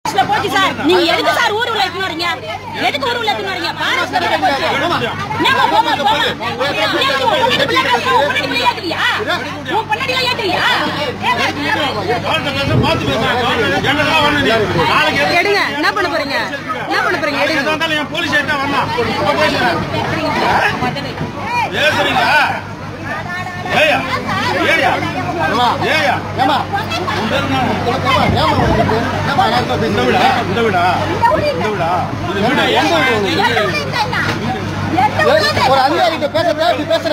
பாரஸ்ல போச்சு சார் நீங்க எதுக்கு சார் ஊர் உள்ள எடுத்துன்னு வரீங்க எதுக்கு ஊர் உள்ள எடுத்துன்னு வரீங்க பாரஸ்ல போச்சு என்னங்க போமா போமா ஏன் உன் பொண்டாட்டி பிள்ளை பேசுற? உன் பொண்டாட்டி பிள்ளை ஏத்துறியா உன் பொண்டாட்டில ஏத்துறியா எடுங்க என்ன பண்ண போறீங்க என்ன பண்ண போறீங்க எடுங்க போலீஸ் ஸ்டேஷன் வரணும் பேசுறீங்க ஏயா ஏயா ஏயா ஏமா உன் பேரு என்ன? ஏமா உங்களுக்கு ஏமா எல்லாருக்கும் இந்த பேசுறீங்க வீடா இந்த வீடா இந்த வீடா இது வீடா எந்த வீடு ஒரு அதிகாரிகிட்ட பேசுறதா இப்படி பேசுற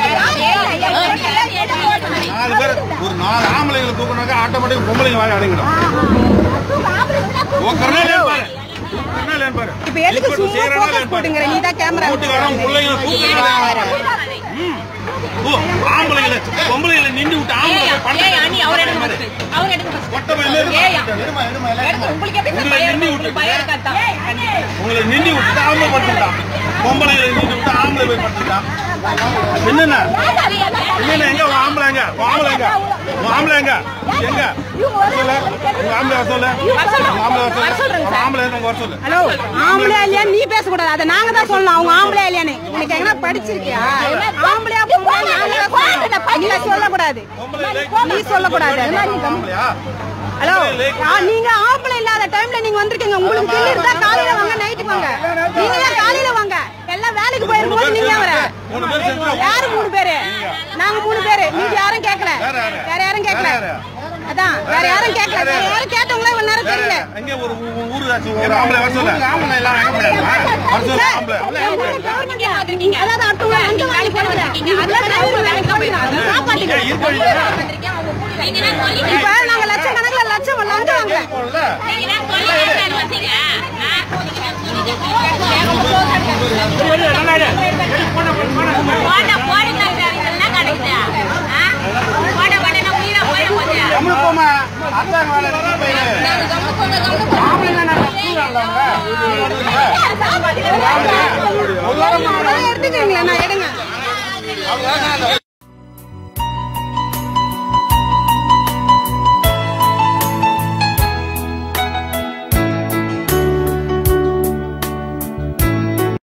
நாலு பேர் ஒரு நாலு ஆம்பளைங்களை தூக்குனாக்கா ஆட்டோமேட்டிக் பொம்பளைங்க வாங்க அடங்கிடும் உக்கறனா இல்லையான்னு பாரு உக்கறனா இல்லையான்னு பாரு இப்ப எதுக்கு இப்ப சும்மா செய்யறனா போக்கஸ் இல்லையான்னு பாரு. போட்டுங்கிற நீ தான் கேமரா வீட்டுக்காரன் பிள்ளைங்களை தூக்குறாங்க ஓ ஆம்பளைங்களை பொம்பளைங்களை நின்று விட்டு ஆம்பளை போய் ஏய் பண்றது அண்ணி அவர் எடுங்க first. அவர் எடுங்க first. கொட்டை பையில இருக்கு. ஏய் எடுமா எடுமா எல்லாம் எடுத்து உங்களுக்கு எப்படி சார் பயம் இருக்கு? உங்களுக்கு பயம் இருக்காதா உங்களை நின்று விட்டு ஆம்பளை படுத்துட்டான் பொம்பளைங்களை நின்று விட்டு ஆம்பளை போய் படுத்துட்டான் என்னென்ன என்னென்ன எங்க உன் ஆம்பளை எங்க உன் ஆம்பளை எங்க உன் ஆம்பளை எங்க எங்க சொல்லு உங்க ஆம்பளை வர சொல்லு உங்க ஆம்பளை வர சொல்லு உங்க ஆம்பளை எங்க வர சொல்லு ஹலோ ஆம்பளை இல்லையா நீ பேசக்கூடாது அதை நாங்க தான் சொல்லணும் அவங்க ஆம்பளை இல்லையான்னு உனக்கு எங்கன்னா படிச்சிருக்கியா ஆம்பளையா பொம்பளையா நாங்க தான் சொல்லணும் நீ சொல்லக்கூடாது நீ சொல்லக்கூடாது ஆம்பளையா ஹலோ ஆ, நீங்க ஆம்பளை இல்லாத டைம்ல நீங்க வந்திருக்கீங்க உங்களுக்கு கிள்ளி இருந்தா காலையில வாங்க நைட்டு வாங்க நீங்க ஏன் காலையில வாங்க எல்லாம் வேலைக்கு போயிருக்கும் போது நீங்க ஏன் வர மூணு பேர் சேர்ந்து யாரு மூணு பேரு நாங்க மூணு பேரு நீங்க யாரும் கேட்கல வேற யாரும் கேட்கல அதான் வேற யாரும் கேட்கல வேற யாரும் கேட்டவங்களே இவ்வளவு நேரம் தெரியல எங்க ஒரு ஊ- ஊ- ஊரு ஆச்சு ஒரு ஆம்பளை வர சொல்லு ஆம்பளை எல்லாம் வாங்க முடியாதா வர சொல்லு ஆம்பளை அதாவது அடுத்தவங்க வந்து வாங்கி போடுங்க அதெல்லாம் டிரைவர் வேலைக்கு தான் போயிருக்காங்க சாப்பாட்டுக்கு ஏன் இருக்க வேண்டியதா? இப்ப நாங்க லட்சக்கணக்குல லட்சம் லஞ்சம் வாங்கல போடல. கம்முனு போம்மா. அத்தாங்க வேலை இருக்கு, போயிரு. எடுத்துக்கிறீங்களா நான் எடுங்க